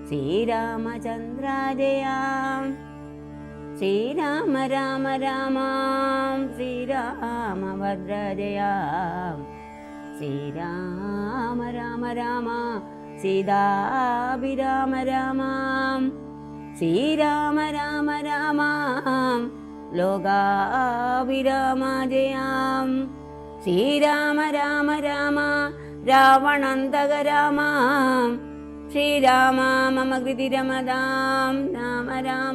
ശ്രീരാമചന്ദ്രാജയാം ശ്രീരാമ രാമ രാമാം ശ്രീരാമഭദ്രജയാം ശ്രീരാമ രാമ രാമ സീതാഭിരാമ രാമാം ശ്രീരാമ രാമ രാമാം ലോകാഭിരാമ ജയാം ശ്രീരാമ രാമ രാമ രാവണന്തക രാമാം ശ്രീരാമ മമ കൃതി രമതാം രാമ രാമ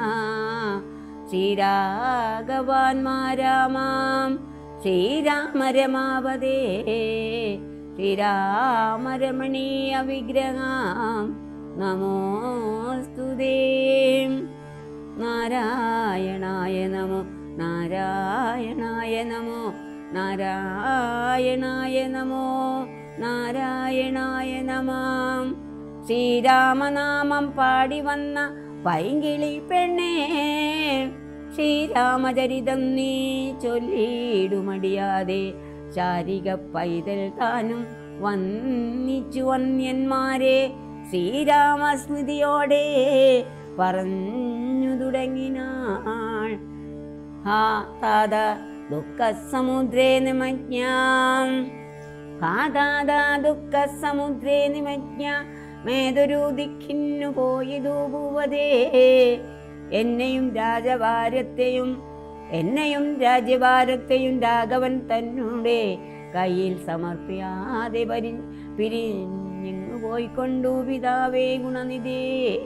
ശ്രീരാഘവാൻമാ രാമാം ശ്രീരാമ രമാവതേ ശ്രീരാമരമണീയ വിഗ്രഹാം നമോസ്തുതേ നാരായണായ നമോ നാരായണായ നമോ നാരായണായ നമോ നാരായണായ നമാം ശ്രീരാമനാമം പാടി വന്ന പൈങ്കിളി പെണ്ണേ ശ്രീരാമചരിതം നീ ചൊല്ലിയിടുമടിയാതെ ശാരിക പൈതൽ താനും വന്നിച്ചു വന്യന്മാരെ ശ്രീരാമസ്മൃതിയോടെ പറഞ്ഞു തുടങ്ങിനാൾ ഹാ താത ദുഃഖസമുദ്രേ നിമജ്ഞാം ഹാ താത ദുഃഖസമുദ്രേ നിമജ്ഞ മേതൊരു ദിക്കിന്നു പോയതു ഭൂവതേ എന്നെയും രാജഭാരത്തെയും എന്നെയും രാജ്യഭാരത്തെയും രാഘവൻ തന്നെ കയ്യിൽ സമർപ്പിയാതെ പരി പിരിഞ്ഞു പോയിക്കൊണ്ടു പിതാവേ ഗുണനിധേ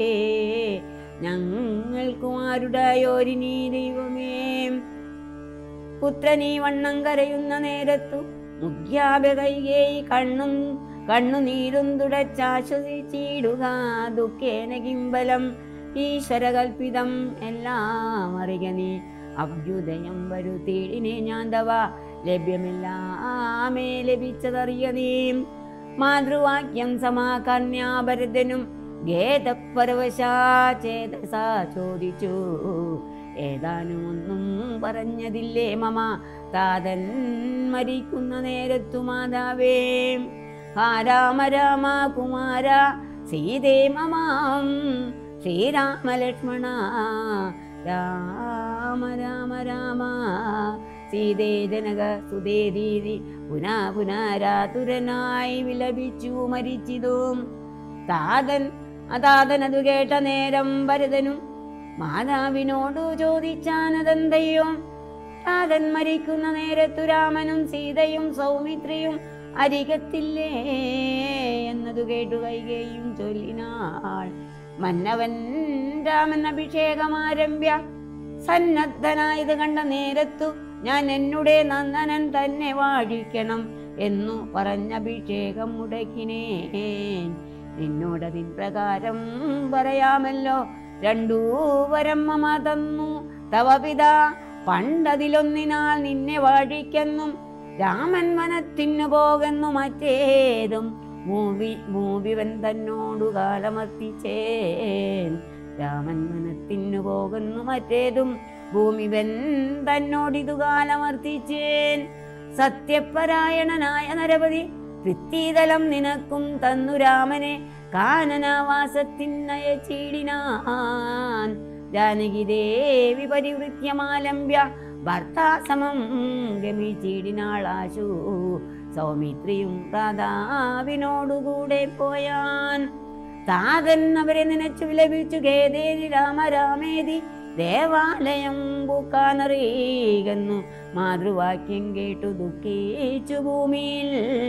ഞങ്ങൾക്കും ആരുടായോരിനീ ദൈവമേ പുത്രനീ വണ്ണം കരയുന്ന നേരത്തു മുഖ്യാഭ കൈകേയി കണ്ണും കണ്ണുനീരും തുടച്ചാശ്വസിച്ചിടുക ദുഃഖേന കിംബലം ഈശ്വരകൽപ്പിതം എല്ലാം അറിയ നീ അഭ്യുദയം വരുത്തിയിടിനെ ഞാൻ തവ ലഭ്യമെല്ലാമേ ലഭിച്ചതറിയ നീ മാതൃവാക്യം സമാകർണ്യാഭരതനും ഗേതപരവശാ ചേതസാ ചോദിച്ചു ഏതാനും ഒന്നും പറഞ്ഞതില്ലേ മമ താതൻ മരിക്കുന്ന നേരത്തു മാതാവേ ഹാ രാമ രാമ കുമാര സീതേ മമാം ശ്രീരാമ ലക്ഷ്മണ രാമ രാമ രാമ സീതേ ജനക സുതേ ദീതി പുനാ പുനരാതുരനായി വിലപിച്ചു മരിച്ചിതും താതൻ അതാതനതു കേട്ട നേരം ഭരതനും മാതാവിനോടു ചോദിച്ചാനതെന്തയ്യോ താതൻ മരിക്കുന്ന നേരത്തു രാമനും സീതയും സൗമിത്രിയും അരികത്തില്ലേ എന്നതു കേട്ടു കൈകേയും ചൊല്ലിനാൾ മന്നവൻ രാമൻ അഭിഷേകം ആരംഭ്യ സന്നദ്ധനായത് കണ്ട നേരത്തു ഞാൻ എന്നുടെ നന്ദനൻ തന്നെ വാഴിക്കണം എന്നു പറഞ്ഞഭിഷേകം മുടക്കിനേൻ നിന്നോടതിൻ പ്രകാരം പറയാമല്ലോ രണ്ടൂ വരം മമ തന്നു തവ പിതാ പണ്ടതിലൊന്നിനാൽ നിന്നെ വാഴിക്കെന്നും രാമൻ വനത്തിനു പോകുന്നു മറ്റേതും മൂവി മൂവിവൻ തന്നോടു കാലമർത്തിച്ചേൻ രാമൻ വനത്തിനു പോകുന്നു മറ്റേതും ഭൂമിവൻ തന്നോടിതു കാലമർത്തിച്ചേൻ സത്യപരായണനായ നരപതി വൃത്തിതലം നിനക്കും തന്നു രാമനെ കാനനാവാസത്തിനയച്ചീടിനാൻ ജാനകി ദേവി പരിവൃത്യമാലംബ്യ ഭർത്താസമം ഗമിച്ചിടിനാളാശു സൗമിത്രിയും പ്രാതാവിനോടുകൂടെ പോയാൻ താതൻ അവരെ നനച്ചു വിലപിച്ചു ഖേദേരി രാമരാമേതി ദേവാലയം പൂക്കാനറിയുന്നു മാതൃവാക്യം കേട്ടു ദുഃഖിച്ചു ഭൂമിയിൽ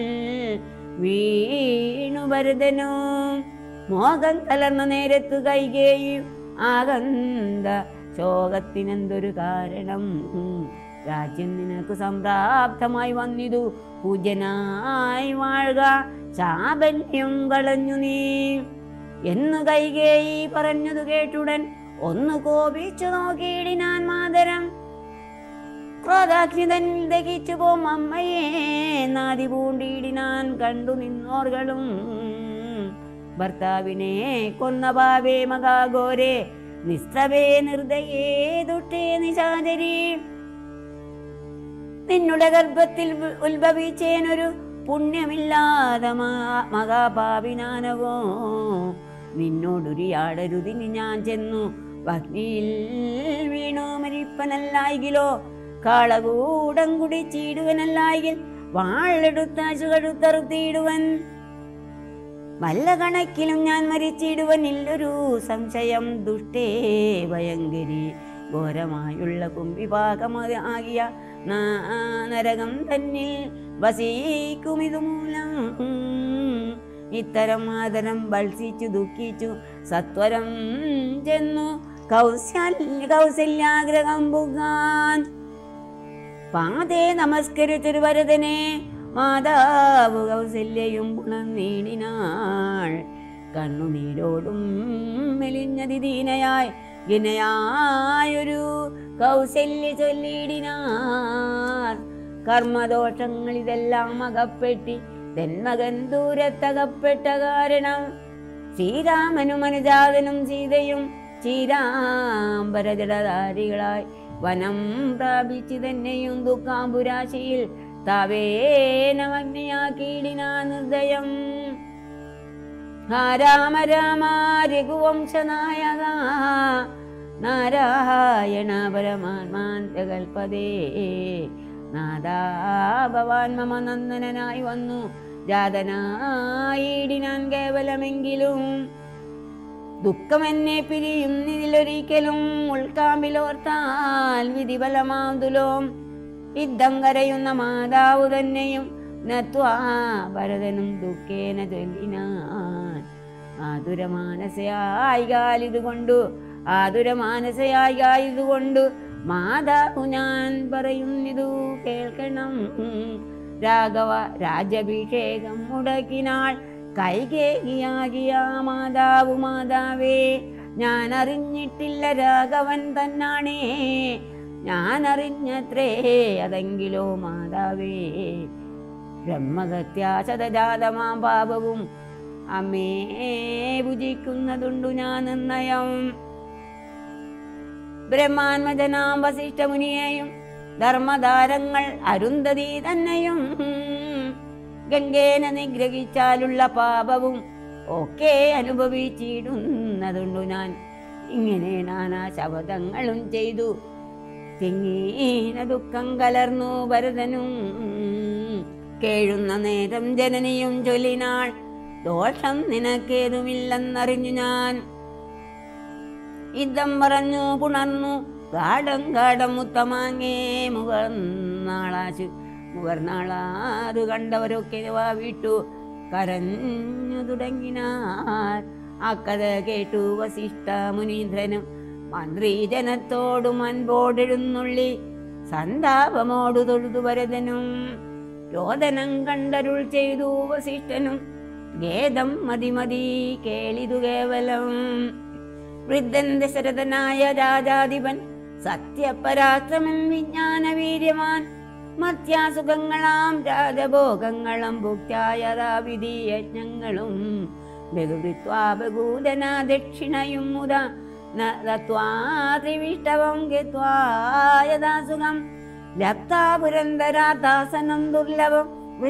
വീണു ഭരതനു മോഹം കലർന്ന നേരത്തു കൈകേയും ആകന്ത ശോകത്തിനെന്തൊരു കാരണം രാജ്യം നിനക്ക് സംപ്രാപ്തമായി വന്നിതു പൂജനായി വാഴുക ചാബല്യം കളഞ്ഞു നീ എന്നു കൈകേയി പറഞ്ഞതു കേട്ടുടൻ ഒന്ന് കോപിച്ചു നോക്കിയിടിനാൻ മാതരം ക്രോധാഗ്നിതൻ ദഹിച്ചു പോം അമ്മയെ നാദി പൂണ്ടിയിടിനാൻ കണ്ടു നിന്നോർകളും ഭർത്താവിനെ കൊന്ന പാവേ മകാഘോരെ നിസ്ത്രവേ നിർദയേ ദുട്ടേ നിശാചരി നിന്നുടെ ഗർഭത്തിൽ ഉത്ഭവിച്ചേനൊരു പുണ്യമില്ലാതെ മഹാ- മഹാപാപിനാനവോ നിന്നോടുരിയാടരുതിന് ഞാൻ ചെന്നു അഗ്നിയിൽ വീണു മരിപ്പനല്ലായികിലോ കാളകൂടം കുടിച്ചിടുവനല്ലായെങ്കിൽ വാളെടുത്താശു കഴുത്തറുത്തിയിടുവൻ വല്ല കണക്കിലും ഞാൻ മരിച്ചിടുവനില്ലൊരു സംശയം ദുഷ്ടേ ഭയങ്കരി ഘോരമായുള്ള കുംഭിഭാഗമത് ആകിയ നാ- നരകം തന്നിൽ വസിക്കും ഇതുമൂലം ഇത്തരം ആദരം ബത്സിച്ചു ദുഃഖിച്ചു സത്വരം ചെന്നു കൗശല്യ കൗസല്യാഗ്രഹം പുകാൻ പാതേ നമസ്കരിച്ചൊരു വരദനെ മാതാവ് കൗസല്യയും പുണർനീടിനാൾ കണ്ണുനീരോടും മെലിഞ്ഞതി ദീനയായി ഗിനയായൊരു കൗസല്യ ചൊല്ലിയിടിനാർ കർമ്മദോഷങ്ങൾ ഇതെല്ലാം അകപ്പെട്ടി തെന്മകൻ ദൂരത്തകപ്പെട്ട കാരണം ശ്രീരാമനും അനുജാതനും സീതയും ചീരാംബരജടധാരികളായി വനം പ്രാപിച്ചു തന്നെയും ദുഃഖാംബുരാശിയിൽ താവേനമഗ്നിയാക്കിയിടിനാ നിർദ്ദയം ഹാ രാമ രാമ രഘുവംശനായക നാരായണ പരമാത്മാന്തകൽപദേ നാദാ ഭവാൻ മമ നന്ദനായി വന്നു ജാതനായിടിനാൻ കേവലമെങ്കിലും ദുഃഖമെന്നെ പിരിയുന്നതിലൊരിക്കലും ഉൾക്കാമ്പിലോർത്താൽ വിധിബലമാതുലോം യുദ്ധം കരയുന്ന മാതാവ് തന്നെയും നത്വാ ഭരതനും ദുഃഖേന ചൊല്ലിനാൻ ആതുരമാനസയായികാലിതുകൊണ്ടു ആതുരമാനസയായികാലിതുകൊണ്ടു മാതാവ് ഞാൻ പറയുന്നിതു കേൾക്കണം രാഘവ രാജാഭിഷേകം മുടക്കിനാൾ കൈകേകിയാകിയ മാതാവു മാതാവേ ഞാൻ അറിഞ്ഞിട്ടില്ല രാഘവൻ തന്നാണേ ഞാൻ അറിഞ്ഞത്രേ അതെങ്കിലോ മാതാവേ ബ്രഹ്മഹത്യാശതജാതമാം പാപവും അമ്മേ ഭുജിക്കുന്നതുണ്ടു ഞാൻ നിർണയം ബ്രഹ്മാത്മജനാം വസിഷ്ഠമുനിയെയും ധർമ്മധാരങ്ങൾ അരുന്ധതി തന്നെയും ഗംഗേന നിഗ്രഹിച്ചാലുള്ള പാപവും ഒക്കെ അനുഭവിച്ചിടുന്നതുണ്ടു ഞാൻ ഇങ്ങനെ നാനാ ശബദങ്ങളും ചെയ്തു തിങ്ങീന ദുഃഖം കലർന്നു ഭരതനും കേഴുന്ന നേരം ജനനിയും ചൊല്ലിനാൾ ദോഷം നിനക്കേതുമില്ലെന്നറിഞ്ഞു ഞാൻ ഇതം പറഞ്ഞു പുണർന്നു ഗാഠം ഗാഠം മുത്തമാങ്ങേ മുകർനാളാശു മുകർനാളാതു കണ്ടവരൊക്കെ വാ വിട്ടു കരഞ്ഞു തുടങ്ങിനാർ ആ കഥ കേട്ടു വസിഷ്ഠ മുനീന്ദ്രനും മന്ത്രീജനത്തോടും അൻപോടെഴുന്നുള്ളി സന്താപമോടു തൊഴുതു വരതനും രോദനം കണ്ടരുൾ ചെയ്തു വസിഷ്ഠനും ഖേദം മതി മതി കേളിതു കേവലം വൃദ്ധൻ ദശരഥനായ രാജാധിപൻ സത്യപരാക്രമൻ വിജ്ഞാന വീര്യമാൻ മത്യാസുഖങ്ങളാം രാജഭോഗങ്ങളും ഭുക്തായതാവിധി യജ്ഞങ്ങളും ബഹുവിത്വാ ബഹൂദന ദക്ഷിണയും മുത ത്രിവിഷ്ടവം ഗത്വായതാസുഖം ലപ്താ പുരന്തരാദാസനം ദുർലഭം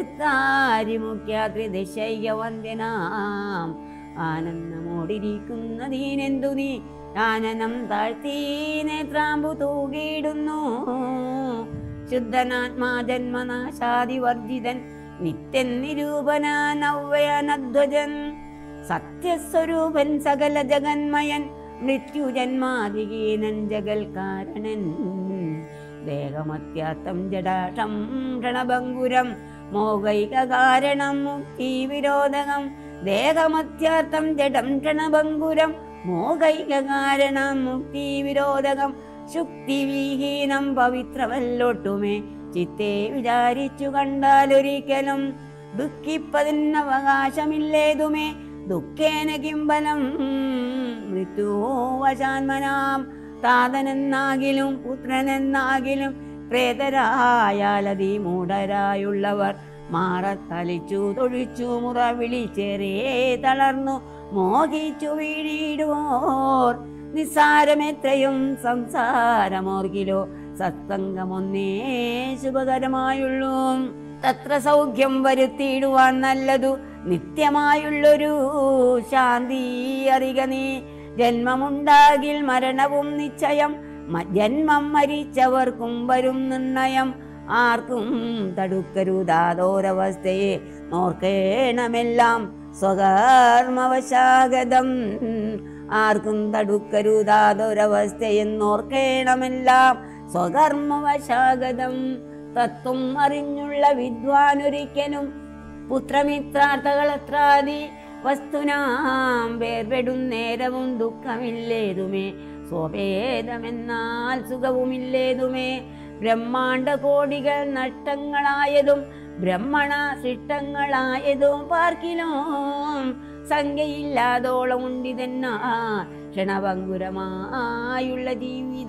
വൃത്താരിമുഖ്യാത്രിദിശൈകവന്ദ്യനാം ആനന്ദമോടിരിക്കുന്നതീനെന്തു നീ ആനനം താഴ്ത്തി നേത്രാമ്പു തൂകിയിടുന്നു ശുദ്ധനാത്മാ ജന്മനാശാദിവർജിതൻ നിത്യൻ നിരൂപന നവ്വയനധ്വജൻ സത്യസ്വരൂപൻ സകല ജഗന്മയൻ മൃത്യുജന്മാതികീനൻ ജഗൽകാരണൻ ദേഹമത്യാത്തം ജടാഷം ക്ഷണഭംഗുരം മോഹൈക കാരണം മുക്തി വിരോധകം ദേഹമത്യാർത്ഥം ജഡം ക്ഷണഭംഗുരം മോഹൈക കാരണം മുക്തി വിരോധകം ശുക്തിവിഹീനം പവിത്രമല്ലോട്ടുമേ ചിത്തെ വിചാരിച്ചു കണ്ടാലൊരിക്കലും ദുഃഖിപ്പതിന് അവകാശമില്ലേതുമേ ദുഃഖേന കിംബലം മൃത്യുവശാന്മനാം താതനെന്നാകിലും പുത്രനെന്നാകിലും പ്രേതരായാലതി മൂഢരായുള്ളവർ മാറത്തലിച്ചു തൊഴിച്ചു മുറ വിളിച്ചേറേ തളർന്നു മോഹിച്ചു വീണിടുവോർ നിസ്സാരമെത്രയും സംസാരമോർകിലോ സത്സംഗമൊന്നേ ശുഭകരമായുള്ളൂ തത്ര സൗഖ്യം വരുത്തിയിടുവാൻ നല്ലതു നിത്യമായുള്ളൊരു ശാന്തി അറിക നീ ജന്മമുണ്ടാകിൽ മരണവും നിശ്ചയം മ- ജന്മം മരിച്ചവർക്കും വരും നിർണയം ആർക്കും തടുക്കരുതാതോരവസ്ഥയെ നോർക്കേണമെല്ലാം സ്വകർമ്മവശാഗതം ആർക്കും തടുക്കരുതാതൊരവസ്ഥയെന്നോർക്കേണമെല്ലാം സ്വകർമ്മവശാഗതം തത്വം അറിഞ്ഞുള്ള വിദ്വാനൊരിക്കലും പുത്രമിത്രാർത്ഥകളത്രാദി വസ്തുനാം വേർപെടും നേരവും ദുഃഖമില്ലേതുമേ സ്വഭേദമെന്നാൽ സുഖവുമില്ലേതുമേ ബ്രഹ്മാണ്ട കോടികൾ നഷ്ടങ്ങളായതും ബ്രഹ്മണ സൃഷ്ടങ്ങളായതും പാർക്കിലും സംഖ്യയില്ലാതോളം ഉണ്ടിതെന്നാ ക്ഷണഭങ്കുരമായുള്ള ജീവിത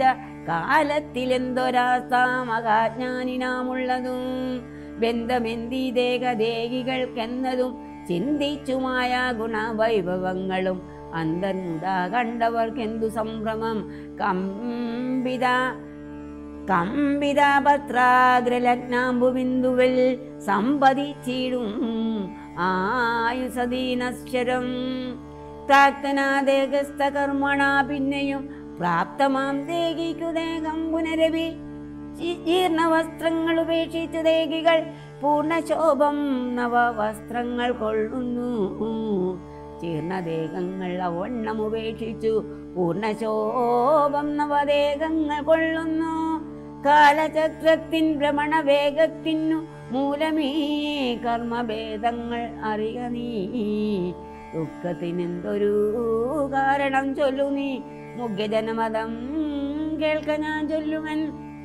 കാലത്തിലെന്തൊരാസ്താമകാജ്ഞാനിനാമുള്ളതും ബന്ധമെന്തി ദേഹദേഹികൾക്കെന്നതും ചിന്തിച്ചുമായ ഗുണവൈഭവങ്ങളും അന്തർമുദാ കണ്ടവർക്കെന്തു സംഭ്രമം കമ്പിത കമ്പിതാപത്രാഗ്രലഗ്നാംബുബിന്ദുവിൽ സമ്പതിച്ചിടും ആയുസദീനശ്വരം പ്രാക്തനാദേഹസ്ഥ കർമ്മണ പിന്നെയും പ്രാപ്തമാം ദേഹിക്കു ദേഹം പുനരവി ജീർണ വസ്ത്രങ്ങൾ ഉപേക്ഷിച്ചു ദേഹികൾ പൂർണ്ണശോഭം നവ വസ്ത്രങ്ങൾ കൊള്ളുന്നു ജീർണദേഹങ്ങൾ അവണ്ണം ഉപേക്ഷിച്ചു പൂർണ്ണശോഭം നവദേഹങ്ങൾ കൊള്ളുന്നു കാലചക്രത്തിൻ ഭ്രമണവേഗത്തിനു മൂലമീ കർമ്മഭേദങ്ങൾ അറിയ നീ ദുഃഖത്തിനെന്തൊരു കാരണം ചൊല്ലു നീ മുഖ്യജനമതം കേൾക്ക ഞാൻ ചൊല്ലുവൻ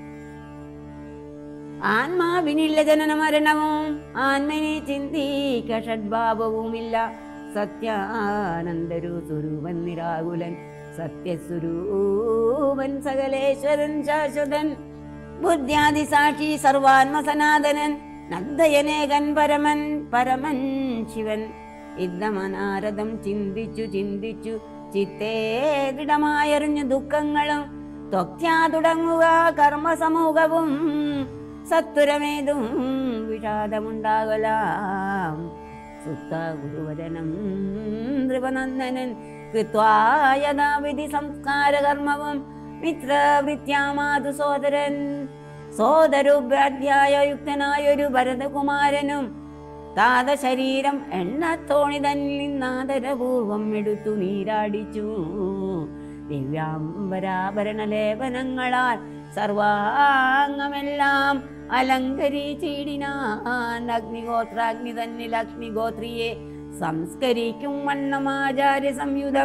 ആത്മാവിനില്ല ജനന മരണവും ആത്മനെ ചിന്തിക്ക ഷഡ്ഭാവവുമില്ല സത്യാനന്ദരു സ്വരൂപൻ നിരാകുലൻ സത്യസ്വരൂപൻ സകലേശ്വരൻ ശാശ്വതൻ ബുദ്ധ്യാദി സാക്ഷി സർവാത്മ സനാതനൻ നന്ദയനേകൻ പരമൻ പരമൻ ശിവൻ ഇദ്ദമനാരദം ചിന്തിച്ചു ചിന്തിച്ചു ചിത്തേ ദൃഢമായറിഞ്ഞു ദുഃഖങ്ങളും ത്വക്യാ തുടങ്ങുക കർമ്മസമൂഹവും സത്വരമേതും വിഷാദമുണ്ടാകലാം സുത്ത ഗുരുവചനം നൃപനന്ദനൻ കൃത്വായഥാവിധി സംസ്കാര കർമ്മവും മിത്രവൃത്യാമാതു സോദരൻ സോദരുഭ്യാധ്യായ യുക്തനായൊരു ഭരതകുമാരനും താത ശരീരം എണ്ണത്തോണി തന്നിൽ നിന്നാദരപൂർവം എടുത്തു നീരാടിച്ചു ദിവ്യാംബരാഭരണ ലേപനങ്ങളാൽ സർവാംഗമെല്ലാം അലങ്കരിച്ചിടിനാൻ അഗ്നിഗോത്രാഗ്നി തന്നിൽ അഗ്നിഗോത്രിയെ സംസ്കരിക്കും വണ്ണമാചാര്യ സംയുധം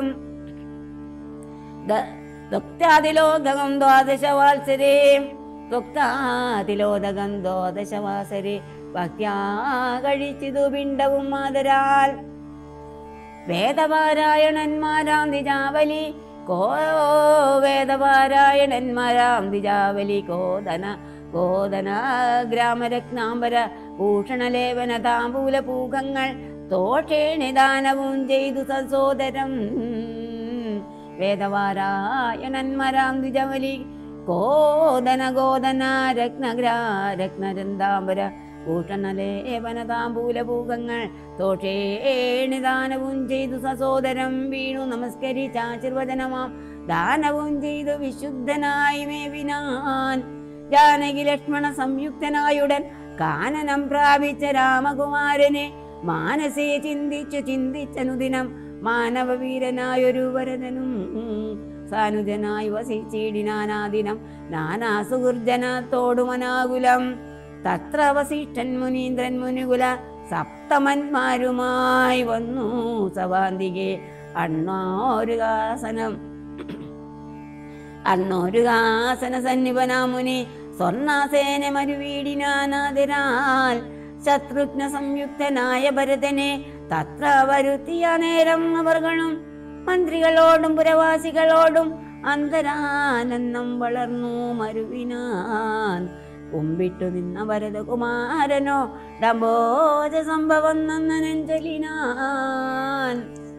ത്വക്താതിലോദകം ദ്വാദശവാത്സരേ ത്വക്താതിലോദകം ദ്വാദശവാസരേ ഭക്യാ കഴിച്ചിതു പിണ്ടവും മാതരാൽ വേദപാരായണന്മാരാം ദിജാവലി കോ വേദപാരായണന്മാരാം ദിജാവലി കോദന കോദന ഗ്രാമരത്നാംബര ഭൂഷണലേപന താമ്പൂല പൂകങ്ങൾ തോഷേണിദാനവും ചെയ്തു സസോദരം വേദവാരായണന്മരാം ദ്വിജവലി കോദന ഗോദന രത്നഗ്രാ രത്നരന്താംബര ഭൂഷണലേപന താമ്പൂല പൂകങ്ങൾ തോഷേണിദാനവും ചെയ്തു സസോദരം വീണു നമസ്കരിച്ചാശീർവചനമാം ദാനവും ചെയ്തു വിശുദ്ധനായി മേവിനാൻ ജാനകി ലക്ഷ്മണ സംയുക്തനായുടൻ കാനനം പ്രാപിച്ച രാമകുമാരനെ മാനസേ ചിന്തിച്ചു ചിന്തിച്ചനുദിനം മാനവവീരനായൊരു വരദനും സാനുജനായി വസിച്ചിടിനാനാദിനം നാനാ സുഹൃജനത്തോടുമനാകുലം തത്ര വസിഷ്ഠൻ മുനീന്ദ്രൻ മുനികുല സപ്തമന്മാരുമായി വന്നു സവാന്തികെ അണ്ണോരുകാസനം അണ്ണോരുകാസന സന്നിപനാമുനി സ്വർണാസേന മരുവീടിനാനാതിരാൽ ശത്രുഘ്ന സംയുക്തനായ ഭരതനെ തത്ര വരുത്തിയ നേരം അവർകളും മന്ത്രികളോടും പുരവാസികളോടും അന്തരാനന്ദം വളർന്നു മരുവിനാൻ കുമ്പിട്ടു നിന്ന ഭരതകുമാരനോ ഡംബോജ സംഭവം നന്നനഞ്ചലിനാൻ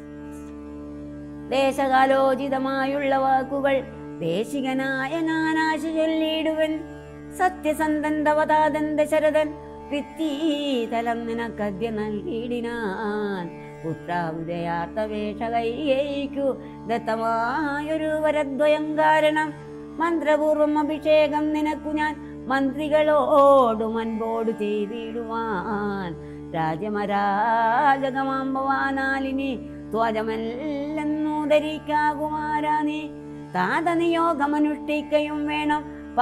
ദേശകാലോചിതമായുള്ള വാക്കുകൾ ദേശികനായ നാനാശി ചൊല്ലിയിടുവൻ സത്യസന്ധൻ ദവതാദന്ത ശരതൻ വൃത്തിതലം നിനക്കദ്യ നൽകിയിടിനാൻ പുത്രാവുദയാർത്ഥ വേഷ കൈകു ദത്തമായൊരു വരദ്വയം കാരണം മന്ത്രപൂർവം അഭിഷേകം നിനക്കു ഞാൻ മന്ത്രികളോടും അൻപോട് ചെയ്തിടുവാൻ രാജമരാജകമാമ്പവാനാലിനി ത്വജമല്ലെന്നു ധരിക്കാകുമാരാ നീ താതനിയോഗമനുഷ്ഠിക്കയും വേണം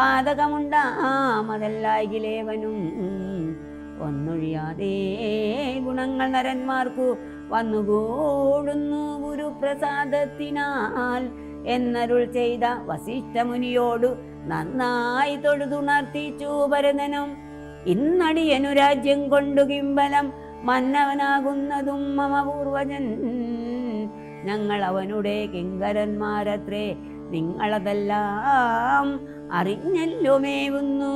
പാതകമുണ്ടാമതല്ലായിലേവനും ഒന്നൊഴിയാതെ ഗുണങ്ങൾ നരന്മാർക്കു വന്നുകൂടുന്നു ഗുരുപ്രസാദത്തിനാൽ എന്നരുൾ ചെയ്ത വസിഷ്ഠമുനിയോടു നന്നായി തൊഴുതുണർത്തിച്ചു ഭരതനും ഇന്നടിയനു രാജ്യം കൊണ്ടു കിമ്പലം മന്നവനാകുന്നതും മമ പൂർവജൻ ഞങ്ങൾ അവനുടെ കിങ്കരന്മാരത്രേ നിങ്ങളതെല്ലാം അറിഞ്ഞല്ലോ മേവുന്നു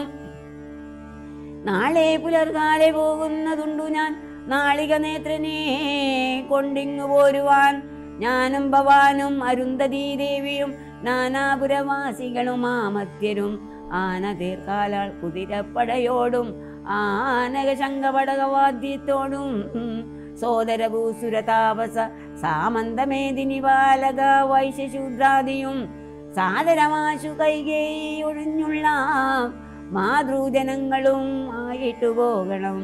നാളെ പുലർകാലെ പോകുന്നതുണ്ടു ഞാൻ നാളിക നേത്രനെ കൊണ്ടിങ്ങു പോരുവാൻ ഞാനും ഭവാനും അരുന്ധതീ ദേവിയും നാനാപുരവാസികളും ആമത്യരും ആന തീർക്കാലാൾ കുതിരപ്പടയോടും ആനക ശങ്കപടകവാദ്യത്തോടും സോദരഭൂസുര താപസ സാമന്തമേദിനി ബാലക വൈശ്യശൂദ്രാദിയും സാദരമാശു കൈകേയി ഒഴിഞ്ഞുള്ള മാതൃജനങ്ങളും ആയിട്ടു പോകണം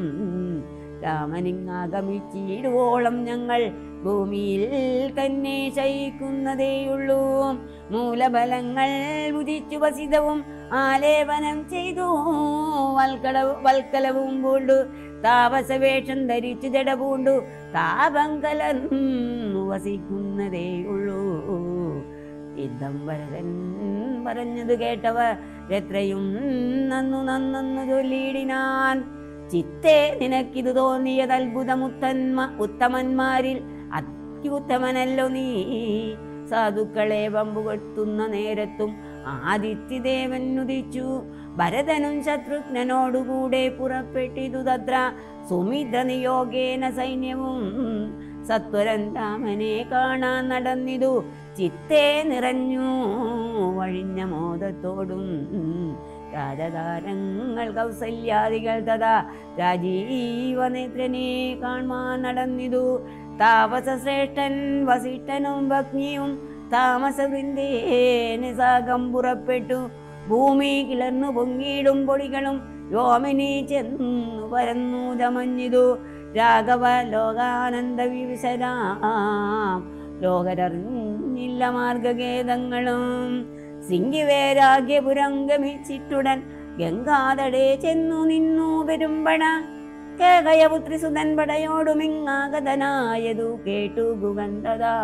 രാമനിങ്ങാഗമിച്ചിടുവോളം ഞങ്ങൾ ഭൂമിയിൽ തന്നെ ശയിക്കുന്നതേയുള്ളൂ മൂലബലങ്ങൾ ഉദിച്ചു വസിതവും ആലേപനം ചെയ്തു വൽക്കട വൽക്കലവും പൂണ്ടു താപസവേഷം ധരിച്ചു ജട പൂണ്ടു താപം കലർന്നു വസിക്കുന്നതേയുള്ളൂ യുദ്ധം വരതൻ പറഞ്ഞത് കേട്ടവർ എത്രയും നന്നു നന്നു ചൊല്ലിയിടിനാൻ ചിത്തേ നിനക്കിത് തോന്നിയത് അത്ഭുതമുത്തന്മ ഉത്തമന്മാരിൽ അത്യുത്തമനല്ലോ നീ സാധുക്കളെ വമ്പുകൊട്ടുന്ന നേരത്തും ആദിത്യദേവൻ ഉദിച്ചു ഭരതനും ശത്രുഘ്നോടുകൂടെ പുറപ്പെട്ടിതു തത്ര സുമിത്ര നിയോഗേന സൈന്യവും സത്വരൻ രാമനെ കാണാൻ നടന്നിതു ചിത്തേ നിറഞ്ഞു വഴിഞ്ഞ മോദത്തോടും രാജതാരങ്ങൾ കൗസല്യാദികൾ തഥാ രാജീവനേത്രനെ കാണാൻ നടന്നിതു താപസശ്രേഷ്ഠൻ വസിഷ്ഠനും ഭഗ്നിയും താമസവൃന്ദേന സാഗം പുറപ്പെട്ടു ഭൂമി കിളർന്നു പൊങ്ങിയിടും പൊടികളും യോമിനി ചെന്നു പരന്നു ചമഞ്ഞിതു രാഘവ ലോകാനന്ദ വിവിശരാം ലോകരറിഞ്ഞില്ല മാർഗഗേദങ്ങളും സിംഗിവേരാഗ്യപുരം ഗമിച്ചിട്ടുടൻ ഗംഗാതടേ ചെന്നു നിന്നു പെരുമ്പട കേകയപുത്രി സുതൻ പടയോടുമിങ്ങാഗതനായതു കേട്ടു ഗുഗന്ധതാ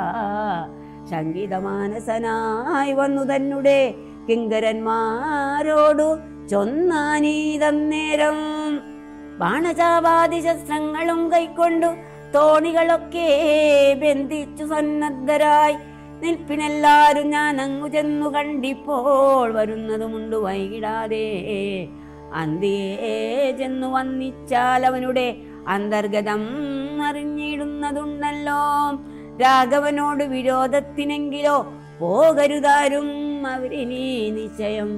ശങ്കിതമാനസനായി വന്നു തന്നെ കിങ്കരന്മാരോടു ചൊന്നാനീതം നേരം ബാണചാപാതി ശസ്ത്രങ്ങളും കൈക്കൊണ്ടു തോണികളൊക്കെ ബന്ധിച്ചു സന്നദ്ധരായി നിൽപ്പിനെല്ലാരും ഞാൻ അങ്ങു ചെന്നു കണ്ടിപ്പോൾ വരുന്നതുമുണ്ട് വൈകിടാതെ അന്തിയേ ചെന്നു വന്നിച്ചാൽ അവനുടെ അന്തർഗതം അറിഞ്ഞിടുന്നതുണ്ടല്ലോ രാഘവനോട് വിരോധത്തിനെങ്കിലോ പോകരുതാരും അവരിനി നിശ്ചയം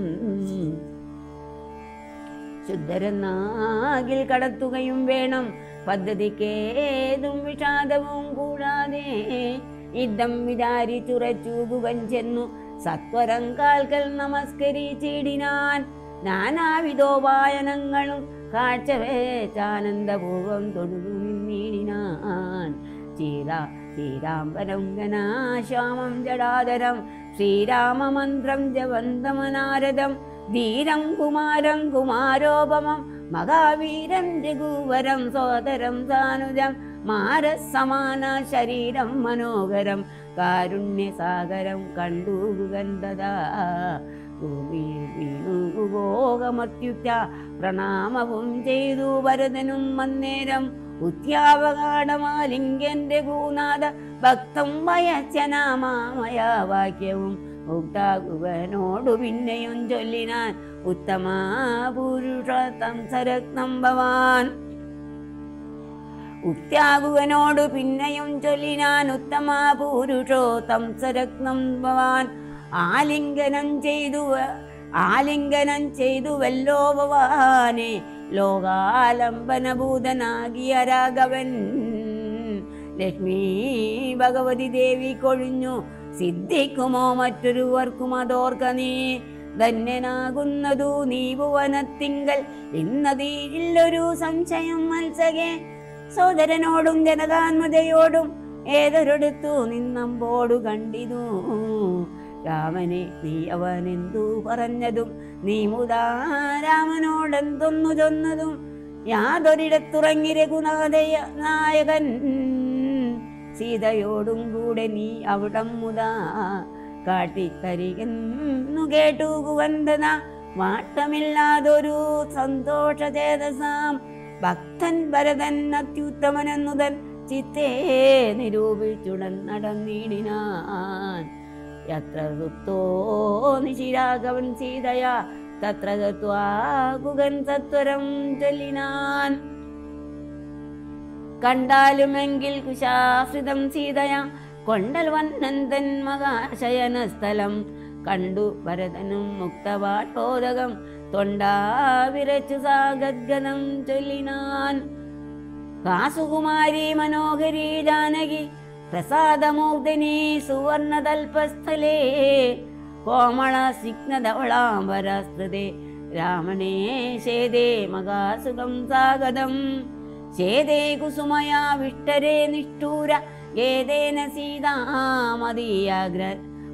ശുദ്ധരെന്നാകിൽ കടത്തുകയും വേണം പദ്ധതിക്കേതും വിഷാദവും കൂടാതെ യുദ്ധം വിചാരിച്ചുറച്ചു ഗുഗൻ ചെന്നു സത്വരം കാൽക്കൽ നമസ്കരിച്ചിടിനാൻ നാനാവിധോപായനങ്ങളും കാഴ്ചവേച്ചാനന്ദപൂർവം തൊഴുതു നിന്നിടിനാൻ ചീര ശ്രീരാംബരം ഗനാശ്യാമം ജടാധരം ശ്രീരാമമന്ത്രം ജവന്തമനാരദം ധീരം കുമാരം കുമാരോപമം മഹാവീരം രഘുവരം സോദരം സാനുജം മാരസമാന ശരീരം മനോഹരം കാരുണ്യസാഗരം കണ്ടു ഗന്ധത ഭൂമിയിൽ വീണു ഭോഗമത്യുറ്റ പ്രണാമവും ചെയ്തു ഭരതനും അന്നേരം ഉത്യാവകാടമാലിംഗന്റെ കൂനാഥ ഭക്തം വയച്ചനാമാമയ വാക്യവും മുക്താകുവനോടു പിന്നെയും ചൊല്ലിനാൻ ഉത്തമ പുരുഷത്തം സരത്നം ഭവാൻ ഉക്താകുവനോടു പിന്നെയും ചൊല്ലിനാൻ ഉത്തമ പുരുഷോത്തം സരത്നം ഭവാൻ ആലിംഗനം ചെയ്തു വ- ആലിംഗനം ചെയ്തു വല്ലോ ഭവാനെ ലോകാലംബനഭൂതനാകിയ രാഘവൻ ലക്ഷ്മി ഭഗവതി ദേവി കൊഴിഞ്ഞു സിദ്ധിക്കുമോ മറ്റൊരുവർക്കും അതോർക്ക നീ ധന്യനാകുന്നതു നീ ഭുവനത്തിങ്കൽ ഇന്നതീരില്ലൊരു സംശയം മത്സകെ സോദരനോടും ജനകാന്മതയോടും ഏതൊരിടത്തു നിന്നമ്പോടു കണ്ടിതു രാമനെ നീ അവനെന്തു പറഞ്ഞതും നീ മുതാ രാമനോടെന്തൊന്നു ചൊന്നതും യാതൊരിടത്തുറങ്ങി രഘുനാഥയ നായകൻ സീതയോടും കൂടെ നീ അവിടം മുതാ കാട്ടിത്തരികെന്നു കേട്ടു കുവന്തന വാട്ടമില്ലാതൊരു സന്തോഷചേതസാം ഭക്തൻ ഭരതൻ അത്യുത്തമനെന്നുതൻ ചിത്തേ നിരൂപിച്ചുടൻ നടന്നിടിനാൻ യത്ര സുപ്തോ നിശിരാഘവൻ സീതയാ തത്ര ഗത്വാ കുകൻ സത്വരം ചൊല്ലിനാൻ കണ്ടാലുമെങ്കിൽ കുശാശ്രിതം സീതയ കൊണ്ടൽ വന്നന്തൻ മകാശയന സ്ഥലം കണ്ടു ഭരതനും മുക്തവാട്ടോദകം തൊണ്ടാ വിരച്ചു സാഗദ്ഗതം ചൊല്ലിനാൻ കാസുകുമാരി മനോഹരി ജാനകി പ്രസാദമൂർധനി സുവർണതൽപസ്ഥലേ കോമള സിഗ്നധവളാംബരസ്തേ രാമണേ ശേദേ മകാസുഖം സാഗതം ശേദേ കുസുമയാ വിഷ്ടരേ നിഷ്ഠൂര ഏതേന സീതാ മതീയാഗ്ര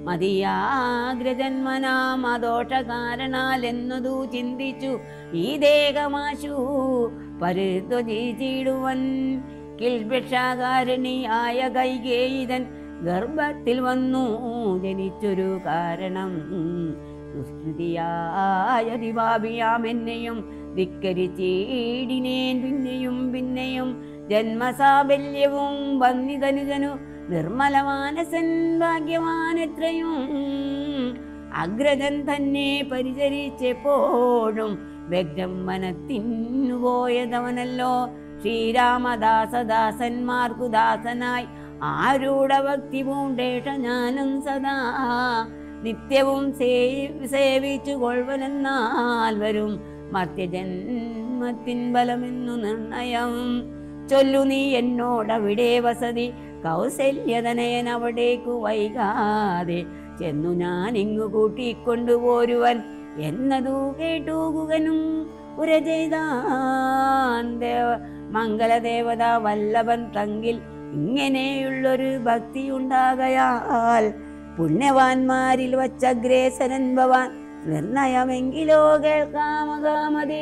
മതീയാഗ്രജന്മനാമദോഷകാരണാലെന്നതു ചിന്തിച്ചു ഈ ദേഹമാശു പരുത്വജിച്ചിടുവൻ കിൽഭിക്ഷാകാരണി ആയ കൈകേയിതൻ ഗർഭത്തിൽ വന്നു ജനിച്ചൊരു കാരണം ദുഷ്കൃതിയായ ദിവാഭിയാമെന്നെയും ധിക്കരിച്ചീടിനേൻ പിന്നെയും പിന്നെയും ജന്മസാബല്യവും വന്നിതനുജനു നിർമ്മലമാനസൻ ഭാഗ്യവാനെത്രയും അഗ്രജൻ തന്നെ പരിചരിച്ചെപ്പോഴും വ്യഗ്രം മനത്തിനു പോയതവനല്ലോ ശ്രീരാമദാസദാസന്മാർക്കു ദാസനായി ആരൂഢ ഭക്തി പൂണ്ടേഷ ഞാനും സദാ നിത്യവും സേ- സേവിച്ചു കൊള്ളുവനെന്നാൽ വരും മർത്യജന്മത്തിൻ ബലമെന്നു നിർണയം ചൊല്ലു നീ എന്നോടവിടെ വസതി കൗസല്യതനയൻ അവിടേക്കു വൈകാതെ ചെന്നു ഞാൻ ഇങ്ങു കൂട്ടിക്കൊണ്ടുപോരുവൻ എന്നതു കേട്ടു കുകനും ഉര ചെയ്താൻ ദേവ മംഗളദേവത വല്ലഭൻ തങ്കിൽ ഇങ്ങനെയുള്ളൊരു ഭക്തി ഉണ്ടാകയാൽ പുണ്യവാന്മാരിൽ വച്ചഗ്രേസരൻ ഭവാൻ നിർണയമെങ്കിലോ കേൾക്കാമകാമതേ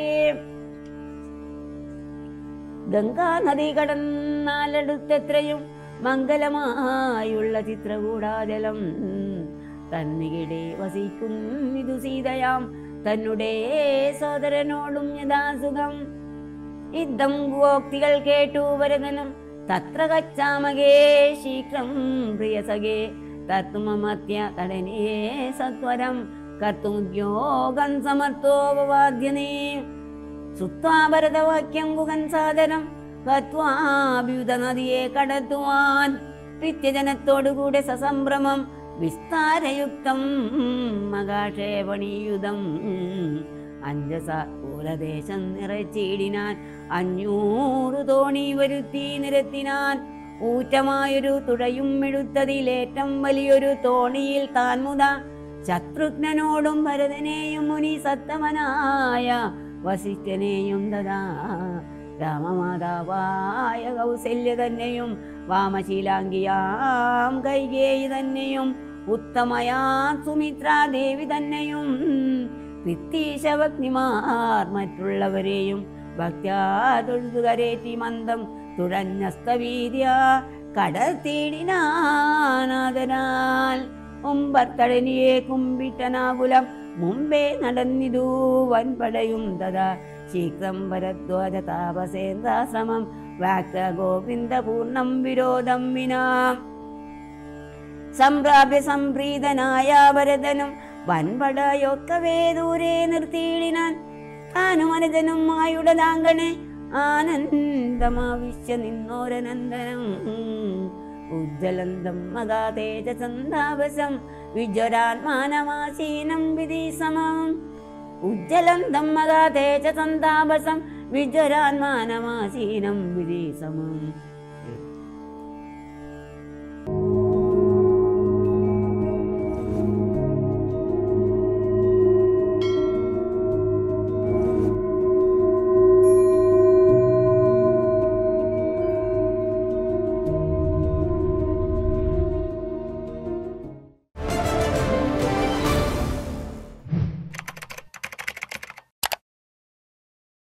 ഗംഗാനദി കടന്നാലടുത്തെത്രയും മംഗലമായുള്ള ചിത്രകൂടാജലം തന്നികിടെ വസിക്കുന്നിതു സീതയാം തന്നെ സോദരനോടും യഥാസുഖം യുദ്ധം ഗോക്തികൾ കേട്ടു ഭരതനും തത്ര കച്ചാമകേ ശീഘ്രം പ്രിയസഖേ തത്വമത്യ തടനേ സത്വരം കർത്തുമുദ്യോഗം സമർത്ഥോപവാദ്യനേ ശ്രുത്വാ ഭരതവാക്യം കുകൻ സാദരം ഗത്വാഭ്യുത നദിയെ കടത്തുവാൻ പിത്യജനത്തോടുകൂടെ സസംഭ്രമം വിസ്താരയുക്തം മകാക്ഷേപണിയുധം അഞ്ജസ പൂരദേശം നിറച്ചിടിനാൻ അഞ്ഞൂറ് തോണി വരുത്തി നിരത്തിനാൻ ഊറ്റമായൊരു തുഴയും എടുത്തതിലേറ്റം വലിയൊരു തോണിയിൽ താൻ മുത ശത്രുഘ്നനോടും ഭരതനെയും മുനി സത്തമനായ വസിഷ്ഠനെയും തഥാ രാമമാതാവായ കൗസല്യ തന്നെയും വാമശീലാംഗിയാം കൈകേയി തന്നെയും ഉത്തമയാ സുമിത്രാദേവി തന്നെയും പിത്തീശഭഗ്നിമാർ മറ്റുള്ളവരെയും ഭക്ത്യാ തൊഴുതുകരേറ്റി മന്ദം തുഴഞ്ഞസ്തവീര്യ കടത്തിടിനാനാദനാൽ ഉമ്പർത്തടനിയെ കുമ്പിട്ടനാകുലം മുമ്പേ നടന്നിതു വൻപടയും തഥാ ശീഘ്രം ഭരദ്വാജ താപസേന്ദ്രാശ്രമം വാക്ത ഗോവിന്ദ പൂർണ്ണം വിരോധം വിനാ സംപ്രാപ്യ സംപ്രീതനായ ഭരതനും വൻപടയൊക്കവേ ദൂരെ നിർത്തിയിടിനാൻ താനും അനുജനും ആയുടതാങ്കണെ ആനന്ദമാവിശ്യ നിന്നോരനന്ദനം ഉജ്ജ്വലന്തം മകാതേജസന്താപസം വിജ്വരാത്മാനമാസീനം വിധി സമം ഉജ്ജ്വലന്തം മകാതേജസന്താപസം വിജരാൻ മാനമാസീനം വിധി സമം